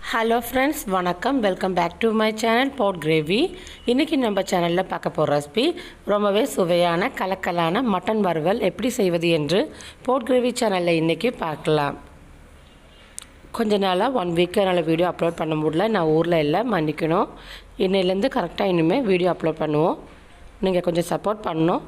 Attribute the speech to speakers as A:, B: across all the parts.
A: hello friends வணக்கம் welcome back to my channel போட் gravy இன்றைக்கி நம்ம சேனலில் பார்க்க போகிற ரெசிபி ரொம்பவே சுவையான கலக்கலான மட்டன் வறுவல் எப்படி செய்வது என்று போட் கிரேவி சேனலில் இன்றைக்கி பார்க்கலாம் கொஞ்ச நாளாக ஒன் வீக்கு என்னால் வீடியோ அப்லோட் பண்ண முடியல நான் ஊரில் இல்லை மன்னிக்கணும் இன்னையிலேருந்து கரெக்டாக இனிமேல் வீடியோ அப்லோட் பண்ணுவோம் நீங்கள் கொஞ்சம் சப்போர்ட் பண்ணணும்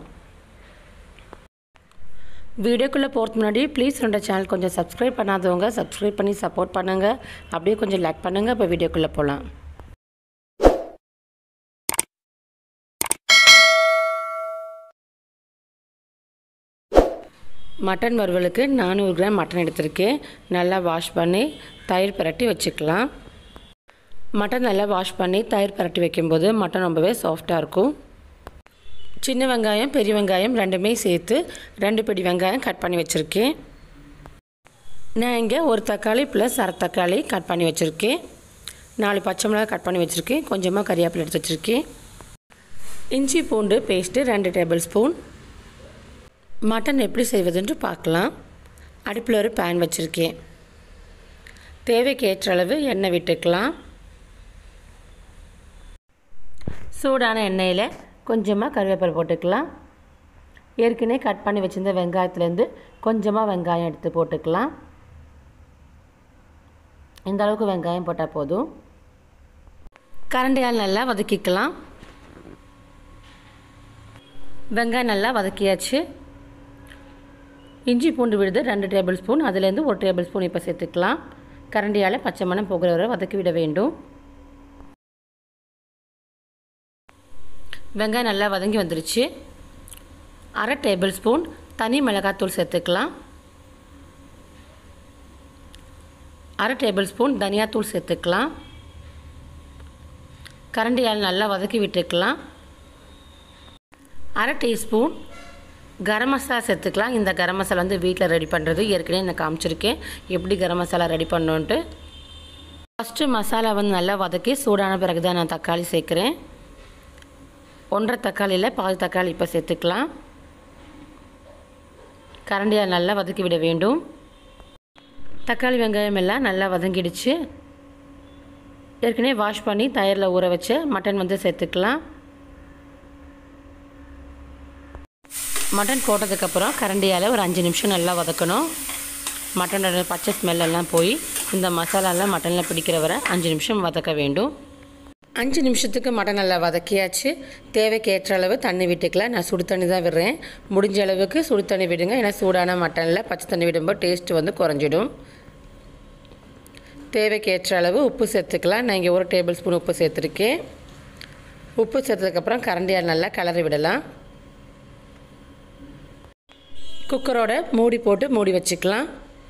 A: வீடியோக்குள்ளே போகிறதுக்கு முன்னாடி ப்ளீஸ் ரெண்டு சேனல் கொஞ்சம் சப்ஸ்கிரைப் பண்ணாதவங்க சப்ஸ்கிரைப் பண்ணி சப்போர்ட் பண்ணுங்கள் அப்படியே கொஞ்சம் லைக் பண்ணுங்கள் இப்போ வீடியோக்குள்ளே போகலாம் மட்டன் வறுவலுக்கு நானூறு கிராம் மட்டன் எடுத்திருக்கேன் நல்லா வாஷ் பண்ணி தயிர் பரட்டி வச்சுக்கலாம் மட்டன் நல்லா வாஷ் பண்ணி தயிர் பரட்டி வைக்கும்போது மட்டன் ரொம்பவே சாஃப்டாக இருக்கும் சின்ன வெங்காயம் பெரிய வெங்காயம் ரெண்டுமே சேர்த்து ரெண்டு பிடி வெங்காயம் கட் பண்ணி வச்சுருக்கேன் நான் இங்கே ஒரு தக்காளி ப்ளஸ் அரை தக்காளி கட் பண்ணி வச்சுருக்கேன் நாலு பச்சை மிளகாய் கட் பண்ணி வச்சுருக்கேன் கொஞ்சமாக கறியாப்பில் எடுத்து வச்சுருக்கேன் இஞ்சி பூண்டு பேஸ்ட்டு ரெண்டு டேபிள் ஸ்பூன் மட்டன் எப்படி செய்வதுன்று பார்க்கலாம் அடுப்பில் ஒரு பேன் வச்சுருக்கேன் தேவைக்கு ஏற்ற அளவு எண்ணெய் விட்டுக்கலாம் சூடான எண்ணெயில் கொஞ்சமாக கருவேப்பிலை போட்டுக்கலாம் ஏற்கனவே கட் பண்ணி வச்சுருந்த வெங்காயத்துலேருந்து கொஞ்சமாக வெங்காயம் எடுத்து போட்டுக்கலாம் இந்த அளவுக்கு வெங்காயம் போட்டால் போதும் கரண்டியால் நல்லா வதக்கிக்கலாம் வெங்காயம் நல்லா வதக்கியாச்சு இஞ்சி பூண்டு விழுது ரெண்டு டேபிள் ஸ்பூன் அதுலேருந்து ஒரு டேபிள் ஸ்பூன் இப்போ சேர்த்துக்கலாம் கரண்டியால் பச்சை மணம் போகிற வரை வதக்கி விட வேண்டும் வெங்காயம் நல்லா வதங்கி வந்துருச்சு அரை டேபிள் ஸ்பூன் தனி மிளகாத்தூள் சேர்த்துக்கலாம் அரை டேபிள் ஸ்பூன் தனியாத்தூள் சேர்த்துக்கலாம் கரண்டியால் நல்லா வதக்கி விட்டுக்கலாம் அரை டீஸ்பூன் கரம் மசாலா சேர்த்துக்கலாம் இந்த கரம் மசாலா வந்து வீட்டில் ரெடி பண்ணுறது ஏற்கனவே நான் காமிச்சிருக்கேன் எப்படி கரம் மசாலா ரெடி பண்ணோன்ட்டு ஃபஸ்ட்டு மசாலா வந்து நல்லா வதக்கி சூடான பிறகு தான் நான் தக்காளி சேர்க்குறேன் ஒன்றரை தக்காளியில் பாதி தக்காளி இப்போ சேர்த்துக்கலாம் கரண்டியால் நல்லா வதக்கி விட வேண்டும் தக்காளி வெங்காயம் எல்லாம் நல்லா வதங்கிடுச்சு ஏற்கனவே வாஷ் பண்ணி தயிரில் ஊற வச்சு மட்டன் வந்து சேர்த்துக்கலாம் மட்டன் போட்டதுக்கப்புறம் கரண்டியால் ஒரு அஞ்சு நிமிஷம் நல்லா வதக்கணும் மட்டனோட பச்சை ஸ்மெல்லாம் போய் இந்த மசாலாலாம் மட்டனில் பிடிக்கிற வரை அஞ்சு நிமிஷம் வதக்க வேண்டும் அஞ்சு நிமிஷத்துக்கு மட்டன் நல்லா வதக்கியாச்சு தேவைக்கு ஏற்ற அளவு தண்ணி விட்டுக்கலாம் நான் சுடு தண்ணி தான் விடுறேன் முடிஞ்ச அளவுக்கு சுடு தண்ணி விடுங்க ஏன்னா சூடான மட்டனில் பச்சை தண்ணி விடும்போது டேஸ்ட் வந்து குறைஞ்சிடும் தேவைக்கு ஏற்ற அளவு உப்பு சேர்த்துக்கலாம் நான் இங்கே ஒரு டேபிள் ஸ்பூன் உப்பு சேர்த்துருக்கேன் உப்பு சேர்த்ததுக்கப்புறம் கரண்டியால் நல்லா கலரி விடலாம் குக்கரோட மூடி போட்டு மூடி வச்சுக்கலாம்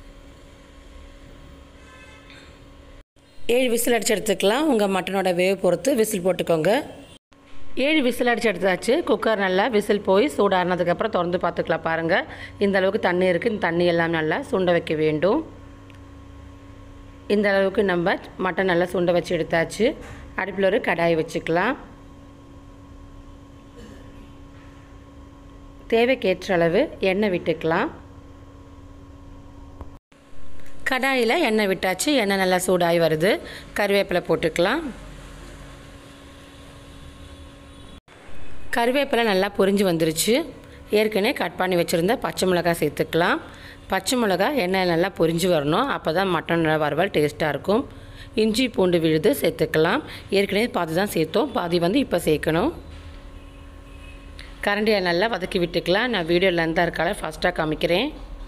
A: ஏழு விசில் அடித்து எடுத்துக்கலாம் உங்கள் மட்டனோட வேவு பொறுத்து விசில் போட்டுக்கோங்க ஏழு விசில் அடித்து எடுத்தாச்சு குக்கர் நல்லா விசில் போய் சூடானதுக்கப்புறம் திறந்து பார்த்துக்கலாம் பாருங்கள் இந்த அளவுக்கு தண்ணி இருக்குது இந்த தண்ணி எல்லாம் நல்லா சுண்ட வைக்க வேண்டும் இந்த அளவுக்கு நம்ம மட்டன் நல்லா சுண்ட வச்சு எடுத்தாச்சு அடுப்பில் ஒரு கடாய் வச்சுக்கலாம் தேவைக்கேற்ற அளவு எண்ணெய் விட்டுக்கலாம் கடாயில் எண்ணெய் விட்டாச்சு எண்ணெய் நல்லா சூடாகி வருது கருவேப்பிலை போட்டுக்கலாம் கருவேப்பிலை நல்லா பொரிஞ்சு வந்துருச்சு ஏற்கனவே கட் பண்ணி வச்சுருந்த பச்சை மிளகாய் சேர்த்துக்கலாம் பச்சை மிளகாய் எண்ணெய் நல்லா பொரிஞ்சு வரணும் அப்போ தான் மட்டன் வறுவல் டேஸ்ட்டாக இருக்கும் இஞ்சி பூண்டு விழுது சேர்த்துக்கலாம் ஏற்கனவே பாதி தான் சேர்த்தோம் பாதி வந்து இப்போ சேர்க்கணும் கரண்டியை நல்லா வதக்கி விட்டுக்கலாம் நான் வீடியோவில் இருந்தால் இருக்கால ஃபஸ்ட்டாக காமிக்கிறேன்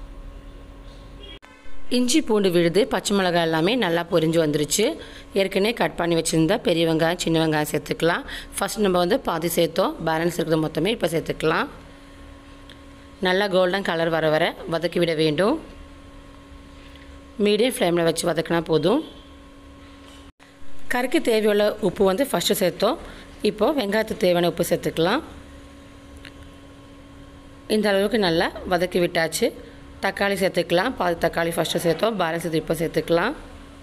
A: இஞ்சி பூண்டு விழுது பச்சை மிளகாய் எல்லாமே நல்லா பொரிஞ்சு வந்துருச்சு ஏற்கனவே கட் பண்ணி வச்சுருந்தா பெரிய வெங்காயம் சின்ன வெங்காயம் சேர்த்துக்கலாம் ஃபஸ்ட் நம்ம வந்து பாதி சேர்த்தோம் பேலன்ஸ் இருக்கிறது மொத்தமே இப்போ சேர்த்துக்கலாம் நல்லா கோல்டன் கலர் வர வர வதக்கி விட வேண்டும் மீடியம் ஃப்ளேமில் வச்சு வதக்கினா போதும் கறிக்கு தேவையுள்ள உப்பு வந்து ஃபஸ்ட்டு சேர்த்தோம் இப்போது வெங்காயத்துக்கு தேவையான உப்பு சேர்த்துக்கலாம் இந்த அளவுக்கு நல்லா வதக்கி விட்டாச்சு தக்காளி சேர்த்துக்கலாம் பாதி தக்காளி ஃபஸ்ட்டு சேர்த்தோம் பேலன்ஸ் இது இப்போ சேர்த்துக்கலாம்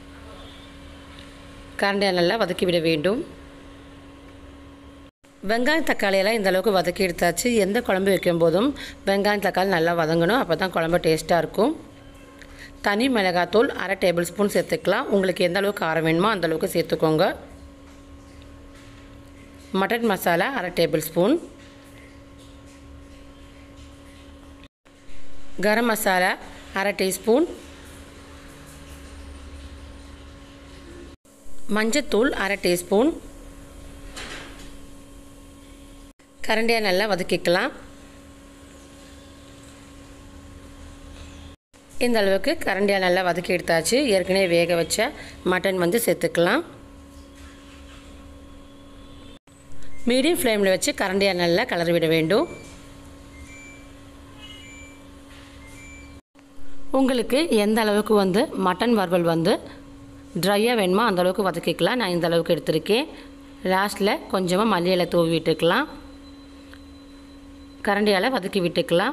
A: கரண்டியை நல்லா வதக்கி விட வேண்டும் வெங்காயம் தக்காளியெல்லாம் இந்த அளவுக்கு வதக்கி எடுத்தாச்சு எந்த குழம்பு வைக்கும் போதும் வெங்காயம் தக்காளி நல்லா வதங்கணும் அப்போ தான் குழம்பு டேஸ்ட்டாக இருக்கும் தனி மிளகாத்தூள் அரை டேபிள் ஸ்பூன் சேர்த்துக்கலாம் உங்களுக்கு எந்த அளவுக்கு காரம் வேணுமோ அந்த அளவுக்கு சேர்த்துக்கோங்க மட்டன் மசாலா அரை டேபிள் ஸ்பூன் கரம் மசாலா அரை டீஸ்பூன் மஞ்சத்தூள் அரை டீஸ்பூன் கரண்டியாக நல்லா வதக்கிக்கலாம் இந்த அளவுக்கு கரண்டியாக நல்லா வதக்கி எடுத்தாச்சு ஏற்கனவே வேக வச்ச மட்டன் வந்து சேர்த்துக்கலாம் மீடியம் ஃப்ளேமில் வச்சு கரண்டியாக நல்லா கலரி விட வேண்டும் உங்களுக்கு எந்த அளவுக்கு வந்து மட்டன் வறுவல் வந்து ட்ரையாக வேணுமோ அந்த அளவுக்கு வதக்கிக்கலாம் நான் இந்த அளவுக்கு எடுத்திருக்கேன் லாஸ்ட்டில் கொஞ்சமாக மல்லி இலை தூவி விட்டுக்கலாம் கரண்டியால் வதக்கி விட்டுக்கலாம்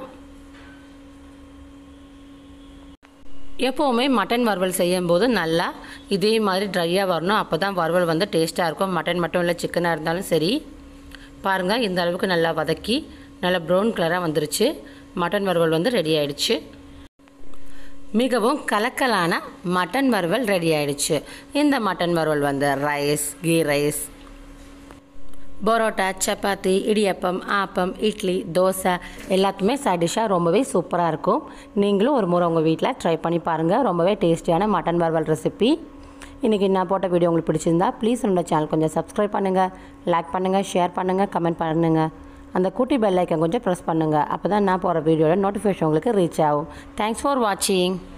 A: எப்போவுமே மட்டன் வறுவல் செய்யும்போது நல்லா இதே மாதிரி ட்ரையாக வரணும் அப்போ தான் வறுவல் வந்து டேஸ்ட்டாக இருக்கும் மட்டன் மட்டும் இல்லை சிக்கனாக இருந்தாலும் சரி பாருங்கள் இந்த அளவுக்கு நல்லா வதக்கி நல்லா ப்ரௌன் கலராக வந்துருச்சு மட்டன் வறுவல் வந்து ரெடி ஆயிடுச்சு மிகவும் கலக்கலான மட்டன் வறுவல் ரெடி ஆயிடுச்சு இந்த மட்டன் வறுவல் வந்து rice ghee rice parotta chapati idiyappam appam idli dosa எல்லாத்துக்குமே சைட் டிஷ்ஷாக ரொம்பவே சூப்பராக இருக்கும் நீங்களும் ஒரு முறை உங்கள் வீட்டில் ட்ரை பண்ணி பாருங்கள் ரொம்பவே டேஸ்டியான மட்டன் வறுவல் ரெசிபி இன்றைக்கி நான் போட்ட வீடியோ உங்களுக்கு பிடிச்சிருந்தா ப்ளீஸ் என்னோட சேனல் கொஞ்சம் சப்ஸ்கிரைப் பண்ணுங்கள் லைக் பண்ணுங்கள் ஷேர் பண்ணுங்கள் கமெண்ட் பண்ணுங்கள் அந்த குட்டி பெல் ஐக்கன் கொஞ்சம் ப்ரெஸ் பண்ணுங்கள் அப்போ தான் நான் போகிற வீடியோட நோட்டிஃபிகேஷன் உங்களுக்கு ரீச் ஆகும் தேங்க்ஸ் ஃபார் வாட்சிங்